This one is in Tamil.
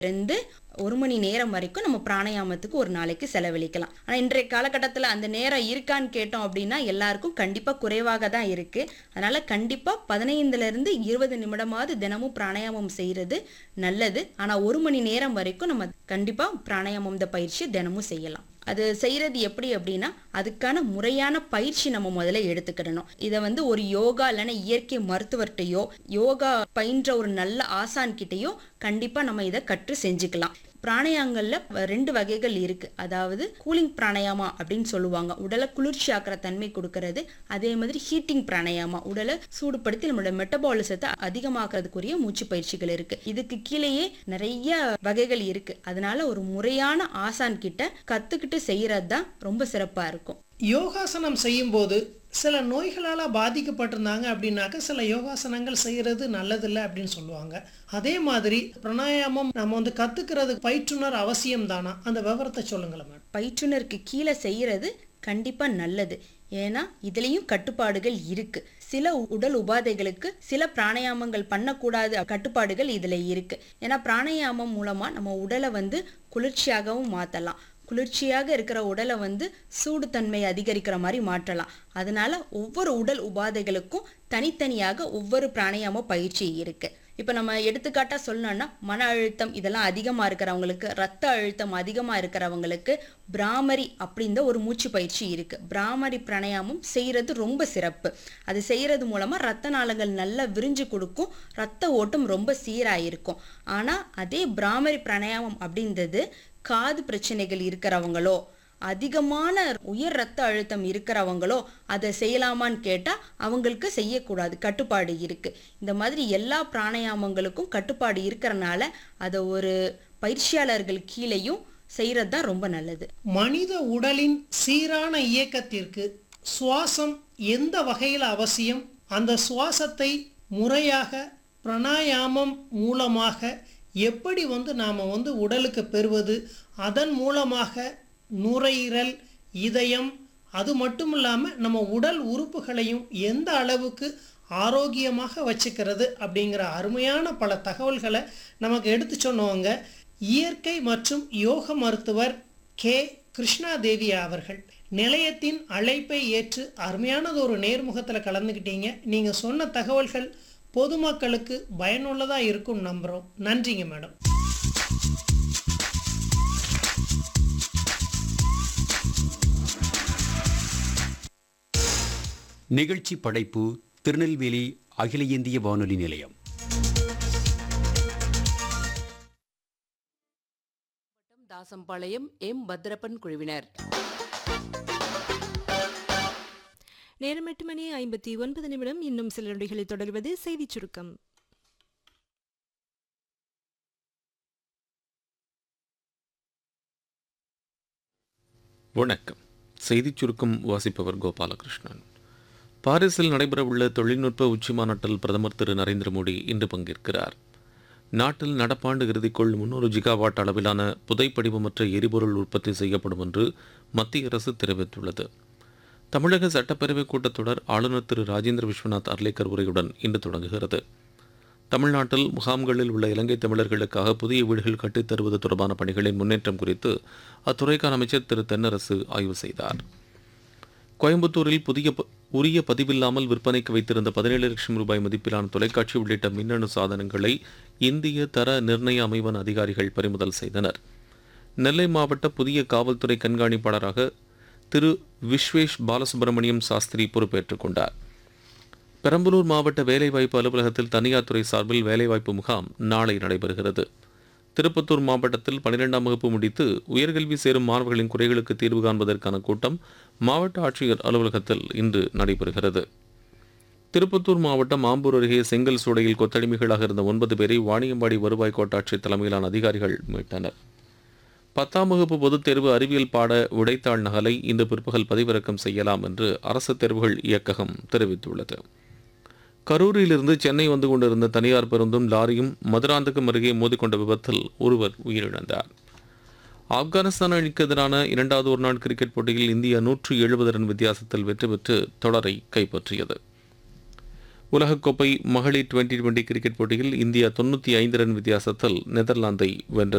இருந்து ஒரு மணி நேரம் வரைக்கும் நம்ம பிராணாயாமத்துக்கு ஒரு நாளைக்கு செலவழிக்கலாம் ஆனால் இன்றைய காலகட்டத்தில் அந்த நேரம் இருக்கான்னு கேட்டோம் அப்படின்னா எல்லாருக்கும் கண்டிப்பாக குறைவாக தான் இருக்கு அதனால கண்டிப்பாக பதினைந்துல இருந்து இருபது நிமிடமாவது தினமும் பிராணாயாமம் செய்யறது நல்லது ஆனால் ஒரு மணி நேரம் வரைக்கும் நம்ம கண்டிப்பாக பிராணாயாமம் இந்த பயிற்சி தினமும் செய்யலாம் அது செய்யறது எப்படி அப்படின்னா அதுக்கான முறையான பயிற்சி நம்ம முதல்ல எடுத்துக்கிடணும் இதை வந்து ஒரு யோகா இல்லைன்னா இயற்கை மருத்துவர்கிட்டயோ யோகா பயின்ற ஒரு நல்ல ஆசான் கிட்டயோ கண்டிப்பா நம்ம இதை கற்று செஞ்சுக்கலாம் பிராணாயாமங்கள்ல ரெண்டு வகைகள் இருக்கு அதாவது கூலிங் பிராணாயாமா அப்படின்னு சொல்லுவாங்க உடலை குளிர்ச்சி ஆக்கிற தன்மை கொடுக்கறது அதே மாதிரி ஹீட்டிங் பிராணாயாமா உடலை சூடுபடுத்தி நம்மளோட மெட்டபாலிசத்தை அதிகமாக்குறதுக்குரிய மூச்சு பயிற்சிகள் இருக்கு இதுக்கு கீழேயே நிறைய வகைகள் இருக்கு அதனால ஒரு முறையான ஆசான் கிட்ட கத்துக்கிட்டு செய்யறது தான் ரொம்ப சிறப்பா இருக்கும் யோகாசனம் செய்யும்போது சில நோய்களால் பாதிக்கப்பட்டிருந்தாங்க அப்படின்னாக்க சில யோகாசனங்கள் செய்கிறது நல்லதில்லை அப்படின்னு சொல்லுவாங்க அதே மாதிரி பிராணாயாமம் நம்ம வந்து கற்றுக்கிறது பயிற்றுனர் அவசியம் தானா அந்த விவரத்தை சொல்லுங்களேன் மேடம் பயிற்றுனருக்கு கீழே செய்யறது கண்டிப்பா நல்லது ஏன்னா இதுலயும் கட்டுப்பாடுகள் இருக்கு சில உடல் உபாதைகளுக்கு சில பிராணாயாமங்கள் பண்ணக்கூடாது கட்டுப்பாடுகள் இதுல இருக்கு ஏன்னா பிராணாயாமம் மூலமா நம்ம உடலை வந்து குளிர்ச்சியாகவும் மாத்தலாம் குளிர்ச்சியாக இருக்கிற உடலை வந்து சூடுத்தன்மை அதிகரிக்கிற மாதிரி மாற்றலாம் அதனால ஒவ்வொரு உடல் உபாதைகளுக்கும் தனித்தனியாக ஒவ்வொரு பிராணாயாம பயிற்சி இருக்கு இப்போ நம்ம எடுத்துக்காட்டா சொல்லணும்னா மன அழுத்தம் இதெல்லாம் அதிகமாக இருக்கிறவங்களுக்கு ரத்த அழுத்தம் அதிகமாக இருக்கிறவங்களுக்கு பிராமரி அப்படின்ற ஒரு மூச்சு பயிற்சி இருக்கு பிராமரி பிராணாயாமம் செய்யறது ரொம்ப சிறப்பு அது செய்யறது மூலமா ரத்த நாளங்கள் நல்லா விரிஞ்சு கொடுக்கும் ரத்த ஓட்டம் ரொம்ப சீராயிருக்கும் ஆனா அதே பிராமரி பிராணாயாமம் அப்படின்றது காது பிரச்சனைகள் இருக்கிறவங்களோ அதிகமான உயர் ரத்த அழுத்தம் இருக்கிறவங்களோ அதை செய்யலாமான்னு கேட்டா அவங்களுக்கு செய்யக்கூடாது கட்டுப்பாடு இருக்கு இந்த மாதிரி எல்லா பிராணாயாமங்களுக்கும் கட்டுப்பாடு இருக்கிறனால அதை ஒரு பயிற்சியாளர்கள் கீழேயும் செய்யறது தான் ரொம்ப நல்லது மனித உடலின் சீரான இயக்கத்திற்கு சுவாசம் எந்த வகையில் அவசியம் அந்த சுவாசத்தை முறையாக பிராணாயாமம் மூலமாக எப்படி வந்து நாம் வந்து உடலுக்கு பெறுவது அதன் மூலமாக நுரையீரல் இதயம் அது மட்டும் இல்லாமல் நம்ம உடல் உறுப்புகளையும் எந்த அளவுக்கு ஆரோக்கியமாக வச்சுக்கிறது அப்படிங்கிற அருமையான பல தகவல்களை நமக்கு எடுத்து சொன்னவங்க இயற்கை மற்றும் யோக மருத்துவர் கே கிருஷ்ணாதேவி அவர்கள் நிலையத்தின் அழைப்பை ஏற்று அருமையானது ஒரு நேர்முகத்தில் கலந்துக்கிட்டீங்க நீங்கள் சொன்ன தகவல்கள் பொதுமக்களுக்கு பயனுள்ளதாக இருக்கும் நம்புகிறோம் நன்றிங்க மேடம் நிகழ்ச்சி படைப்பு திருநெல்வேலி அகில இந்திய வானொலி நிலையம் தாசம்பாளையம் எம் பத்ரப்பன் குழுவினர் நேரம் எட்டு மணி ஐம்பத்தி ஒன்பது நிமிடம் இன்னும் சில நொடிகளில் தொடர்வது செய்திச் சுருக்கம் வணக்கம் செய்திச் சுருக்கம் வாசிப்பவர் கோபாலகிருஷ்ணன் பாரிஸில் நடைபெறவுள்ள தொழில்நுட்ப உச்சி மாநாட்டில் பிரதமர் திரு நரேந்திர மோடி இன்று பங்கேற்கிறார் நாட்டில் நடப்பாண்டு இறுதிக்குள் முன்னூறு ஜிகாவாட் அளவிலான புதைப்படிவமற்ற எரிபொருள் உற்பத்தி செய்யப்படும் என்று மத்திய அரசு தெரிவித்துள்ளது தமிழக சட்டப்பேரவை கூட்டத்தொடர் ஆளுநர் திரு ராஜேந்திர விஸ்வநாத் அர்லேக்கர் உரையுடன் இன்று தொடங்குகிறது தமிழ்நாட்டில் முகாம்களில் உள்ள இலங்கை தமிழர்களுக்காக புதிய வீடுகள் கட்டித் தருவது தொடர்பான பணிகளின் முன்னேற்றம் குறித்து அத்துறைக்கான அமைச்சர் திரு தென்னரசு ஆய்வு செய்தார் கோயம்புத்தூரில் புதிய ப- உரிய பதிவில்லாமல் விற்பனைக்கு வைத்திருந்த பதினேழு லட்சம் ரூபாய் மதிப்பிலான தொலைக்காட்சி உள்ளிட்ட மின்னணு சாதனங்களை இந்திய தர நிர்ணய அமைவன் அதிகாரிகள் பறிமுதல் செய்தனர் நெல்லை மாவட்ட புதிய காவல்துறை கண்காணிப்பாளராக திரு விஸ்வேஷ் பாலசுப்ரமணியம் சாஸ்திரி பொறுப்பேற்றுக் கொண்டார் பெரம்பலூர் மாவட்ட வேலைவாய்ப்பு அலுவலகத்தில் தனியார் துறை சார்பில் வேலைவாய்ப்பு முகாம் நாளை நடைபெறுகிறது திருப்பத்தூர் மாவட்டத்தில் பன்னிரெண்டாம் வகுப்பு முடித்து உயர்கல்வி சேரும் மாணவர்களின் குறைகளுக்கு தீர்வு காண்பதற்கான கூட்டம் மாவட்ட ஆட்சியர் அலுவலகத்தில் இன்று நடைபெறுகிறது திருப்பத்தூர் மாவட்டம் ஆம்பூர் அருகே செங்கல் சூளையில் கொத்தடிமைகளாக இருந்த ஒன்பது பேரை வாணியம்பாடி வருவாய் கோட்டாட்சியர் தலைமையிலான அதிகாரிகள் மீட்டனர் பத்தாம் வகுப்பு பொதுத் தேர்வு அறிவியல் பாட உடைத்தாள் நகலை இன்று பிற்பகல் பதிவிறக்கம் செய்யலாம் என்று அரசு தேர்வுகள் இயக்ககம் தெரிவித்துள்ளது கரூரிலிருந்து சென்னை வந்து கொண்டிருந்த தனியார் பேருந்தும் லாரியும் மதுராந்தகம் அருகே மோதிக்கொண்ட விபத்தில் ஒருவர் உயிரிழந்தார் ஆப்கானிஸ்தான் அணிக்கு எதிரான இரண்டாவது ஒருநாள் கிரிக்கெட் போட்டியில் இந்தியா நூற்று எழுபது ரன் வித்தியாசத்தில் வெற்றி பெற்று தொடரை கைப்பற்றியது உலகக்கோப்பை மகளிர் டுவெண்டி டுவெண்டி கிரிக்கெட் போட்டியில் இந்தியா தொண்ணூற்றி ஐந்து ரன் வித்தியாசத்தில் நெதர்லாந்தை வென்றது